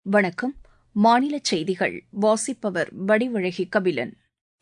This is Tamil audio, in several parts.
வணக்கம் மாநில செய்திகள் வாசிப்பவர் வடிவழகி கபிலன்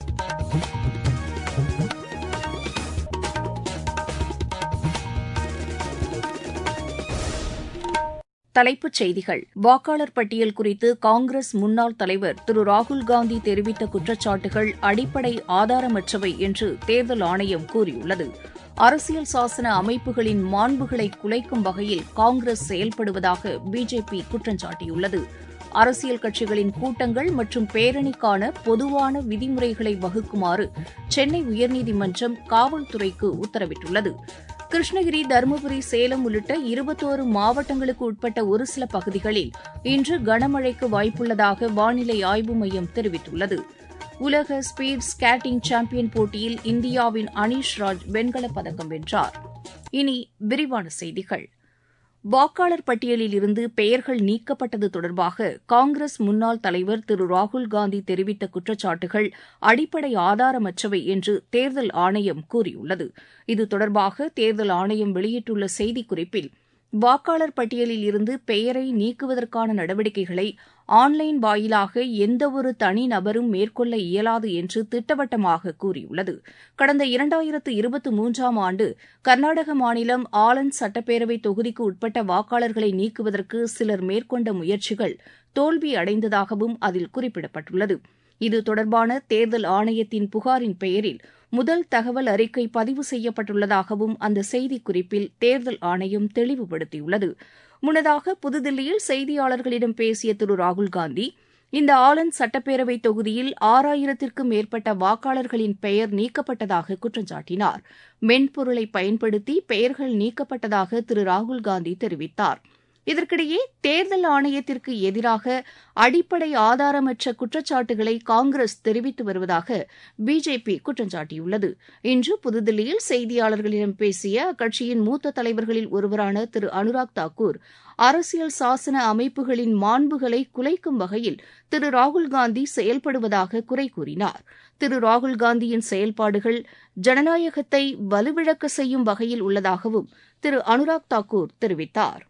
தலைப்புச் செய்திகள் வாக்காளர் பட்டியல் குறித்து காங்கிரஸ் முன்னாள் தலைவர் திரு ராகுல்காந்தி தெரிவித்த குற்றச்சாட்டுகள் அடிப்படை ஆதாரமற்றவை என்று தேர்தல் ஆணையம் கூறியுள்ளது அரசியல் சாசன அமைப்புகளின் மாண்புகளை குலைக்கும் வகையில் காங்கிரஸ் செயல்படுவதாக பிஜேபி குற்றம் சாட்டியுள்ளது அரசியல் கட்சிகளின் கூட்டங்கள் மற்றும் பேரணிக்கான பொதுவான விதிமுறைகளை வகுக்குமாறு சென்னை உயர்நீதிமன்றம் காவல்துறைக்கு உத்தரவிட்டுள்ளது கிருஷ்ணகிரி தருமபுரி சேலம் உள்ளிட்ட இருபத்தோரு மாவட்டங்களுக்கு உட்பட்ட ஒரு சில பகுதிகளில் இன்று கனமழைக்கு வாய்ப்புள்ளதாக வானிலை ஆய்வு மையம் தெரிவித்துள்ளது உலக ஸ்பீட் ஸ்கேட்டிங் சாம்பியன் போட்டியில் இந்தியாவின் அனீஷ் ராஜ் வெண்கலப் பதக்கம் வென்றார் இனி விரிவான செய்திகள் வாக்காளர் பட்டியலில் இருந்து பெயர்கள் நீக்கப்பட்டது தொடர்பாக காங்கிரஸ் முன்னாள் தலைவர் திரு ராகுல்காந்தி தெரிவித்த குற்றச்சாட்டுகள் அடிப்படை ஆதாரமற்றவை என்று தேர்தல் ஆணையம் கூறியுள்ளது இது தொடர்பாக தேர்தல் ஆணையம் வெளியிட்டுள்ள செய்திக்குறிப்பில் வாக்காளர் பட்டியலில் இருந்து பெயரை நீக்குவதற்கான நடவடிக்கைகளை ஆன்லைன் வாயிலாக எந்தவொரு தனிநபரும் மேற்கொள்ள இயலாது என்று திட்டவட்டமாக கூறியுள்ளது கடந்த இரண்டாயிரத்து இருபத்தி மூன்றாம் ஆண்டு கர்நாடக மாநிலம் ஆலந்த் சட்டப்பேரவை தொகுதிக்கு உட்பட்ட வாக்காளர்களை நீக்குவதற்கு சிலர் மேற்கொண்ட முயற்சிகள் தோல்வி அடைந்ததாகவும் அதில் குறிப்பிடப்பட்டுள்ளது இது தொடர்பான தேர்தல் ஆணையத்தின் புகாரின் பெயரில் முதல் தகவல் அறிக்கை பதிவு செய்யப்பட்டுள்ளதாகவும் அந்த செய்திக்குறிப்பில் தேர்தல் ஆணையம் தெளிவுபடுத்தியுள்ளது முன்னதாக புதுதில்லியில் செய்தியாளர்களிடம் பேசிய திரு ராகுல்காந்தி இந்த ஆலந்த் சட்டப்பேரவை தொகுதியில் ஆறாயிரத்திற்கும் மேற்பட்ட வாக்காளர்களின் பெயர் நீக்கப்பட்டதாக குற்றம் சாட்டினார் மென்பொருளை பயன்படுத்தி பெயர்கள் நீக்கப்பட்டதாக திரு ராகுல்காந்தி தெரிவித்தார் இதற்கிடையே தேர்தல் ஆணையத்திற்கு எதிராக அடிப்படை ஆதாரமற்ற குற்றச்சாட்டுகளை காங்கிரஸ் தெரிவித்து வருவதாக பிஜேபி குற்றம் சாட்டியுள்ளது இன்று புதுதில்லியில் செய்தியாளர்களிடம் பேசிய அக்கட்சியின் மூத்த தலைவர்களில் ஒருவரான திரு அனுராக் தாக்கூர் அரசியல் சாசன அமைப்புகளின் மாண்புகளை குலைக்கும் வகையில் திரு ராகுல்காந்தி செயல்படுவதாக குறை கூறினார் திரு ராகுல்காந்தியின் செயல்பாடுகள் ஜனநாயகத்தை வலுவிழக்க செய்யும் வகையில் உள்ளதாகவும் திரு அனுராக் தாக்கூர் தெரிவித்தார்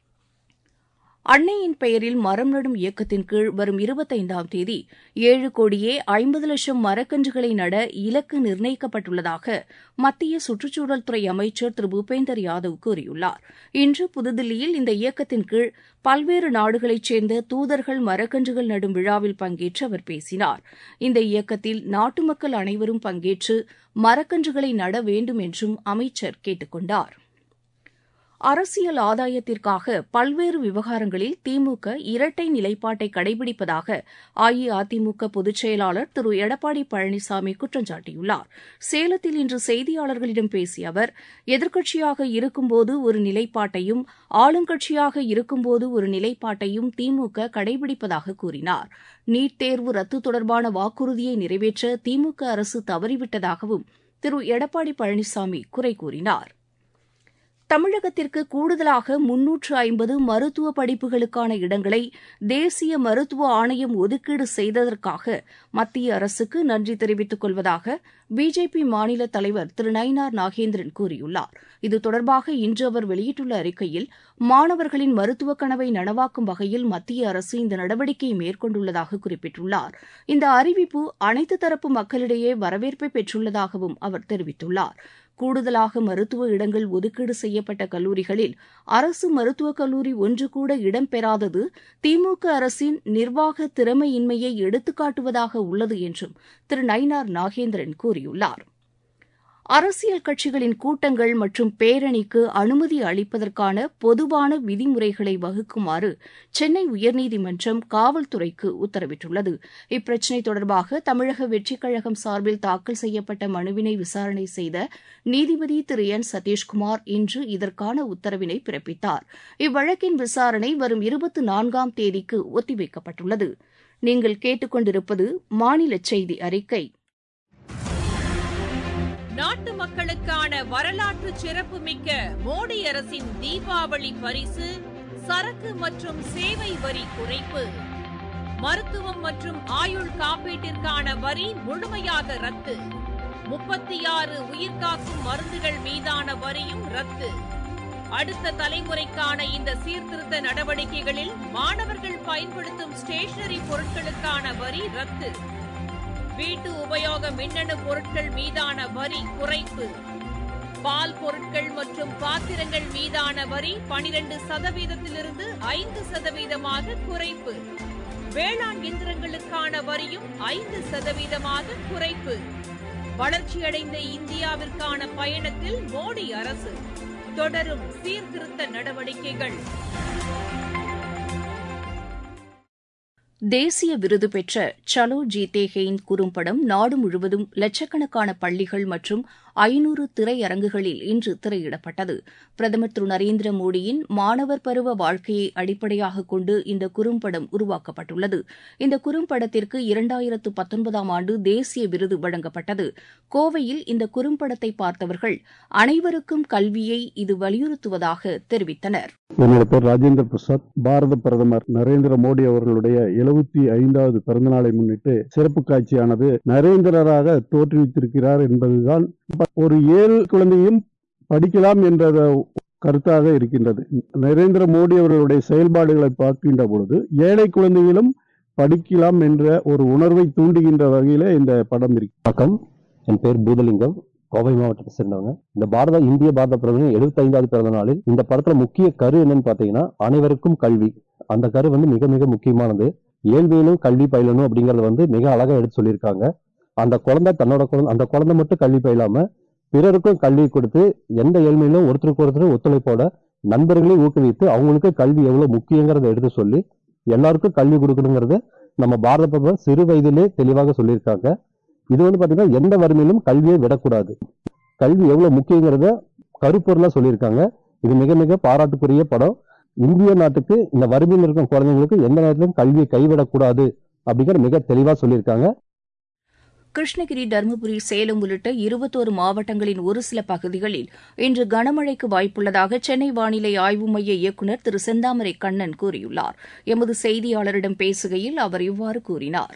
அன்னையின் பெயரில் மரம் நடும் இயக்கத்தின் கீழ் வரும் இருபத்தைந்தாம் தேதி ஏழு கோடியே ஐம்பது லட்சம் மரக்கன்றுகளை நட இலக்கு நிர்ணயிக்கப்பட்டுள்ளதாக மத்திய சுற்றுச்சூழல் துறை அமைச்சர் திரு பூபேந்தர் யாதவ் கூறியுள்ளார் இன்று புதுதில்லியில் இந்த இயக்கத்தின் கீழ் பல்வேறு நாடுகளைச் சேர்ந்த தூதர்கள் மரக்கன்றுகள் நடும் விழாவில் பங்கேற்று அவர் பேசினார் இந்த இயக்கத்தில் நாட்டு மக்கள் அனைவரும் பங்கேற்று மரக்கன்றுகளை நட வேண்டும் என்றும் அமைச்சர் கேட்டுக் கொண்டார் அரசியல் ஆதாயத்திற்காக பல்வேறு விவகாரங்களில் திமுக இரட்டை நிலைப்பாட்டை கடைபிடிப்பதாக அஇஅதிமுக பொதுச் செயலாளர் திரு எடப்பாடி பழனிசாமி குற்றம் சாட்டியுள்ளார் சேலத்தில் இன்று செய்தியாளர்களிடம் பேசிய அவர் எதிர்க்கட்சியாக இருக்கும்போது ஒரு நிலைப்பாட்டையும் ஆளுங்கட்சியாக இருக்கும்போது ஒரு நிலைப்பாட்டையும் திமுக கடைபிடிப்பதாக கூறினார் நீட் தேர்வு ரத்து தொடர்பான வாக்குறுதியை நிறைவேற்ற திமுக அரசு தவறிவிட்டதாகவும் திரு எடப்பாடி பழனிசாமி குறை கூறினார் தமிழகத்திற்கு கூடுதலாக முன்னூற்று ஐம்பது மருத்துவ படிப்புகளுக்கான இடங்களை தேசிய மருத்துவ ஆணையம் ஒதுக்கீடு செய்ததற்காக மத்திய அரசுக்கு நன்றி தெரிவித்துக் கொள்வதாக பிஜேபி மாநில தலைவர் திரு நயினார் நாகேந்திரன் கூறியுள்ளார் இது தொடர்பாக இன்று அவர் வெளியிட்டுள்ள அறிக்கையில் மாணவர்களின் மருத்துவ கனவை நனவாக்கும் வகையில் மத்திய அரசு இந்த நடவடிக்கையை மேற்கொண்டுள்ளதாக குறிப்பிட்டுள்ளார் இந்த அறிவிப்பு அனைத்து தரப்பு மக்களிடையே வரவேற்பை பெற்றுள்ளதாகவும் அவர் தெரிவித்துள்ளார் கூடுதலாக மருத்துவ இடங்கள் ஒதுக்கீடு செய்யப்பட்ட கல்லூரிகளில் அரசு மருத்துவக் கல்லூரி ஒன்று கூட இடம்பெறாதது திமுக அரசின் நிர்வாக திறமையின்மையை எடுத்துக்காட்டுவதாக உள்ளது என்றும் திரு நயினார் நாகேந்திரன் கூறியுள்ளார் அரசியல் கட்சிகளின் கூட்டங்கள் மற்றும் பேரணிக்கு அனுமதி அளிப்பதற்கான பொதுவான விதிமுறைகளை வகுக்குமாறு சென்னை உயர்நீதிமன்றம் காவல்துறைக்கு உத்தரவிட்டுள்ளது இப்பிரச்சினை தொடர்பாக தமிழக வெற்றிக் கழகம் சார்பில் தாக்கல் செய்யப்பட்ட மனுவினை விசாரணை செய்த நீதிபதி திரு என் சதீஷ்குமார் இன்று இதற்கான உத்தரவினை பிறப்பித்தார் இவ்வழக்கின் விசாரணை வரும் இருபத்தி நான்காம் தேதிக்கு ஒத்திவைக்கப்பட்டுள்ளது நீங்கள் கேட்டுக்கொண்டிருப்பது மாநில செய்தி அறிக்கை நாட்டு மக்களுக்கான வரலாற்று சிறப்புமிக்க மோடி அரசின் தீபாவளி பரிசு சரக்கு மற்றும் சேவை வரி குறைப்பு மருத்துவம் மற்றும் ஆயுள் காப்பீட்டிற்கான வரி முழுமையாக ரத்து முப்பத்தி ஆறு உயிர்காக்கும் மருந்துகள் மீதான வரியும் ரத்து அடுத்த தலைமுறைக்கான இந்த சீர்திருத்த நடவடிக்கைகளில் மாணவர்கள் பயன்படுத்தும் ஸ்டேஷனரி பொருட்களுக்கான வரி ரத்து வீட்டு உபயோக மின்னணு பொருட்கள் மீதான வரி குறைப்பு பால் பொருட்கள் மற்றும் பாத்திரங்கள் மீதான வரி பனிரெண்டு சதவீதத்திலிருந்து ஐந்து சதவீதமாக குறைப்பு வேளாண் இயந்திரங்களுக்கான வரியும் ஐந்து சதவீதமாக குறைப்பு வளர்ச்சியடைந்த இந்தியாவிற்கான பயணத்தில் மோடி அரசு தொடரும் சீர்திருத்த நடவடிக்கைகள் தேசிய விருது பெற்ற சலோ ஜீதே ஹெயின் குறும்படம் நாடு முழுவதும் லட்சக்கணக்கான பள்ளிகள் மற்றும் ஐநூறு திரையரங்குகளில் இன்று திரையிடப்பட்டது பிரதமர் திரு நரேந்திர மோடியின் மாணவர் பருவ வாழ்க்கையை அடிப்படையாக கொண்டு இந்த குறும்படம் உருவாக்கப்பட்டுள்ளது இந்த குறும்படத்திற்கு இரண்டாயிரத்து பத்தொன்பதாம் ஆண்டு தேசிய விருது வழங்கப்பட்டது கோவையில் இந்த குறும்படத்தை பார்த்தவர்கள் அனைவருக்கும் கல்வியை இது வலியுறுத்துவதாக தெரிவித்தனர் என்னோட பேர் ராஜேந்திர பிரசாத் பாரத பிரதமர் நரேந்திர மோடி அவர்களுடைய எழுபத்தி ஐந்தாவது பிறந்தநாளை முன்னிட்டு சிறப்பு காட்சியானது நரேந்திரராக தோற்றுவித்திருக்கிறார் என்பதுதான் ஒரு ஏழு குழந்தையும் படிக்கலாம் என்ற கருத்தாக இருக்கின்றது நரேந்திர மோடி அவர்களுடைய செயல்பாடுகளை பார்க்கின்ற பொழுது ஏழை குழந்தைகளும் படிக்கலாம் என்ற ஒரு உணர்வை தூண்டுகின்ற வகையில இந்த படம் இருக்கு வணக்கம் என் பேர் பூதலிங்கம் கோவை மாவட்டத்தை சேர்ந்தவங்க இந்த பாரத இந்திய பாரத பிரதமர் எழுபத்தி ஐந்தாவது பிறந்த நாளில் இந்த படத்துல முக்கிய கரு என்னன்னு பாத்தீங்கன்னா அனைவருக்கும் கல்வி அந்த கரு வந்து மிக மிக முக்கியமானது ஏழ்மையிலும் கல்வி பயிலணும் அப்படிங்கறத வந்து மிக அழகா எடுத்து சொல்லியிருக்காங்க அந்த குழந்தை தன்னோட குழந்தை அந்த குழந்தை மட்டும் கல்வி பயிலாம பிறருக்கும் கல்வி கொடுத்து எந்த ஏழ்மையிலும் ஒருத்தருக்கு ஒருத்தர் ஒத்துழைப்போட நண்பர்களையும் ஊக்குவித்து அவங்களுக்கு கல்வி எவ்வளவு முக்கியங்கிறத எடுத்து சொல்லி எல்லாருக்கும் கல்வி கொடுக்கணுங்கிறத நம்ம பாரத பிரதமர் சிறு வயதிலே தெளிவாக சொல்லியிருக்காங்க இது வந்து பாத்தீங்கன்னா எந்த வறுமையிலும் கல்வியை விடக்கூடாது கல்வி எவ்வளவு முக்கியங்கிறத கருப்பொருளா சொல்லியிருக்காங்க இது மிக மிக பாராட்டுக்குரிய படம் இந்திய நாட்டுக்கு இந்த வறுமையில் இருக்கும் குழந்தைங்களுக்கு எந்த நேரத்திலும் கல்வியை கைவிடக்கூடாது அப்படிங்கிற மிக தெளிவா சொல்லியிருக்காங்க கிருஷ்ணகிரி தருமபுரி சேலம் உள்ளிட்ட இருபத்தோரு மாவட்டங்களின் ஒரு சில பகுதிகளில் இன்று கனமழைக்கு வாய்ப்புள்ளதாக சென்னை வானிலை ஆய்வு மைய இயக்குநர் திரு செந்தாமரை கண்ணன் கூறியுள்ளார் எமது செய்தியாளரிடம் பேசுகையில் அவர் இவ்வாறு கூறினார்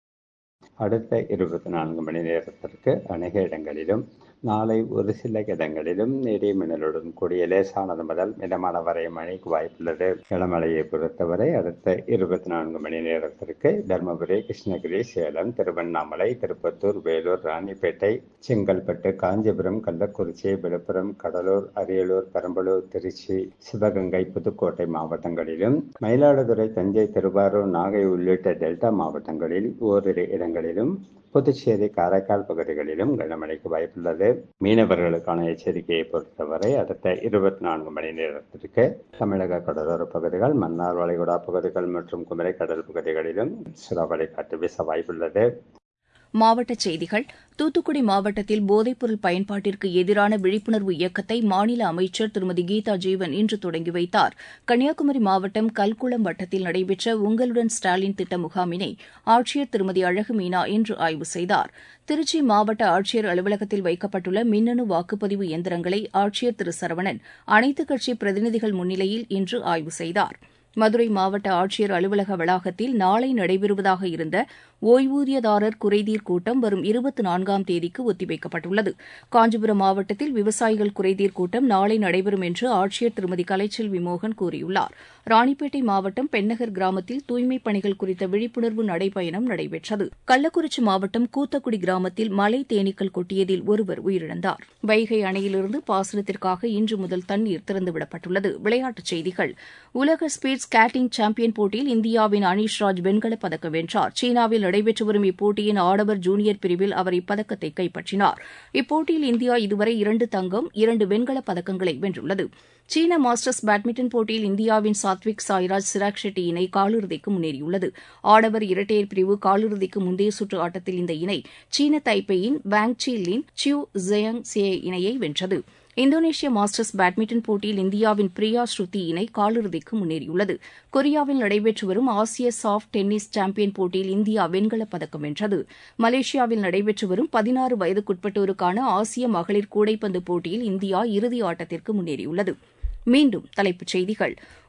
அடுத்த இருபத்தி நான்கு மணி நேரத்திற்கு அநேக இடங்களிலும் நாளை ஒரு சில இடங்களிலும் இடிமின்னலுடன் கூடிய லேசானது முதல் மிதமான வரை மழைக்கு வாய்ப்புள்ளது இளமலையை பொறுத்தவரை அடுத்த இருபத்தி நான்கு மணி நேரத்திற்கு தருமபுரி கிருஷ்ணகிரி சேலம் திருவண்ணாமலை திருப்பத்தூர் வேலூர் ராணிப்பேட்டை செங்கல்பட்டு காஞ்சிபுரம் கள்ளக்குறிச்சி விழுப்புரம் கடலூர் அரியலூர் பெரம்பலூர் திருச்சி சிவகங்கை புதுக்கோட்டை மாவட்டங்களிலும் மயிலாடுதுறை தஞ்சை திருவாரூர் நாகை உள்ளிட்ட டெல்டா மாவட்டங்களில் ஓரிரு இடங்களிலும் புதுச்சேரி காரைக்கால் பகுதிகளிலும் கனமழைக்கு வாய்ப்புள்ளது மீனவர்களுக்கான எச்சரிக்கையை பொறுத்தவரை அடுத்த இருபத்தி நான்கு மணி நேரத்திற்கு தமிழக கடலோர பகுதிகள் மன்னார் வளைகுடா பகுதிகள் மற்றும் குமரி கடல் பகுதிகளிலும் சூறாவளி காற்று வீச வாய்ப்புள்ளது மாவட்டச் செய்திகள் தூத்துக்குடி மாவட்டத்தில் போதைப்பொருள் பயன்பாட்டிற்கு எதிரான விழிப்புணர்வு இயக்கத்தை மாநில அமைச்சர் திருமதி கீதா ஜீவன் இன்று தொடங்கி வைத்தார் கன்னியாகுமரி மாவட்டம் கல்குளம் வட்டத்தில் நடைபெற்ற உங்களுடன் ஸ்டாலின் திட்ட முகாமினை ஆட்சியர் திருமதி அழகு மீனா இன்று ஆய்வு செய்தார் திருச்சி மாவட்ட ஆட்சியர் அலுவலகத்தில் வைக்கப்பட்டுள்ள மின்னணு வாக்குப்பதிவு இயந்திரங்களை ஆட்சியர் திரு சரவணன் அனைத்துக் கட்சி பிரதிநிதிகள் முன்னிலையில் இன்று ஆய்வு செய்தார் மதுரை மாவட்ட ஆட்சியர் அலுவலக வளாகத்தில் நாளை நடைபெறுவதாக இருந்த ஓய்வூதியதாரர் குறைதீர் கூட்டம் வரும் இருபத்தி நான்காம் தேதிக்கு ஒத்திவைக்கப்பட்டுள்ளது காஞ்சிபுரம் மாவட்டத்தில் விவசாயிகள் குறைதீர் கூட்டம் நாளை நடைபெறும் என்று ஆட்சியர் திருமதி கலைச்செல்வி மோகன் கூறியுள்ளார் ராணிப்பேட்டை மாவட்டம் பென்னகர் கிராமத்தில் தூய்மைப் பணிகள் குறித்த விழிப்புணர்வு நடைபயணம் நடைபெற்றது கள்ளக்குறிச்சி மாவட்டம் கூத்தக்குடி கிராமத்தில் மலை தேனீக்கள் கொட்டியதில் ஒருவர் உயிரிழந்தார் வைகை அணையிலிருந்து பாசனத்திற்காக இன்று முதல் தண்ணீர் திறந்துவிடப்பட்டுள்ளது விளையாட்டுச் செய்திகள் உலக ஸ்பீட் ஸ்கேட்டிங் சாம்பியன் போட்டியில் இந்தியாவின் அனீஷ் ராஜ் வெண்கலப் பதக்கம் வென்றார் சீனாவில் நடைபெற்று வரும் இப்போட்டியின் ஆடவர் ஜூனியர் பிரிவில் அவர் இப்பதக்கத்தை கைப்பற்றினார் இப்போட்டியில் இந்தியா இதுவரை இரண்டு தங்கம் இரண்டு வெண்கலப் பதக்கங்களை வென்றுள்ளது சீன மாஸ்டர்ஸ் பேட்மிண்டன் போட்டியில் இந்தியாவின் சாத்விக் சாய்ராஜ் சிராக் ஷெட்டி இணை காலிறுதிக்கு முன்னேறியுள்ளது ஆடவர் இரட்டையர் பிரிவு காலிறுதிக்கு முந்தைய சுற்று ஆட்டத்தில் இந்த இணை சீன தைப்பேயின் வாங் சி லின் சியூ ஜெயங் சே இணையை வென்றது இந்தோனேஷிய மாஸ்டர்ஸ் பேட்மிண்டன் போட்டியில் இந்தியாவின் பிரியா ஸ்ருதி இணை காலிறுதிக்கு முன்னேறியுள்ளது கொரியாவில் நடைபெற்று வரும் ஆசிய சாஃப்ட் டென்னிஸ் சாம்பியன் போட்டியில் இந்தியா வெண்கலப் பதக்கம் வென்றது மலேசியாவில் நடைபெற்று வரும் பதினாறு வயதுக்குட்பட்டோருக்கான ஆசிய மகளிர் கூடைப்பந்து போட்டியில் இந்தியா இறுதி ஆட்டத்திற்கு முன்னேறியுள்ளது மீண்டும் தலைப்புச் செய்திகள்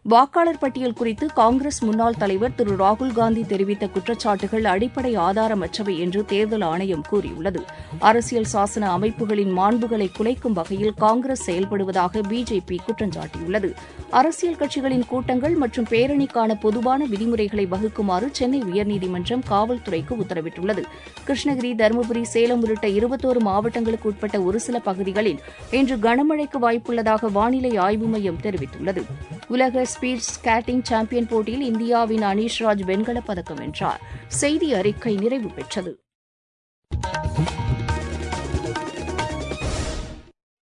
வாக்காளர் பட்டியல் குறித்து காங்கிரஸ் முன்னாள் தலைவர் திரு ராகுல்காந்தி தெரிவித்த குற்றச்சாட்டுகள் அடிப்படை ஆதாரமற்றவை என்று தேர்தல் ஆணையம் கூறியுள்ளது அரசியல் சாசன அமைப்புகளின் மாண்புகளை குலைக்கும் வகையில் காங்கிரஸ் செயல்படுவதாக பிஜேபி குற்றம் சாட்டியுள்ளது அரசியல் கட்சிகளின் கூட்டங்கள் மற்றும் பேரணிக்கான பொதுவான விதிமுறைகளை வகுக்குமாறு சென்னை உயர்நீதிமன்றம் காவல்துறைக்கு உத்தரவிட்டுள்ளது கிருஷ்ணகிரி தருமபுரி சேலம் உள்ளிட்ட இருபத்தோரு மாவட்டங்களுக்கு உட்பட்ட ஒரு சில பகுதிகளில் இன்று கனமழைக்கு வாய்ப்புள்ளதாக வானிலை ஆய்வு மையம் தெரிவித்துள்ளது உலக ஸ்பீட் ஸ்கேட்டிங் சாம்பியன் போட்டியில் இந்தியாவின் அனீஷ் ராஜ் வெண்கலப் பதக்கம் வென்றார் செய்தி அறிக்கை நிறைவு பெற்றது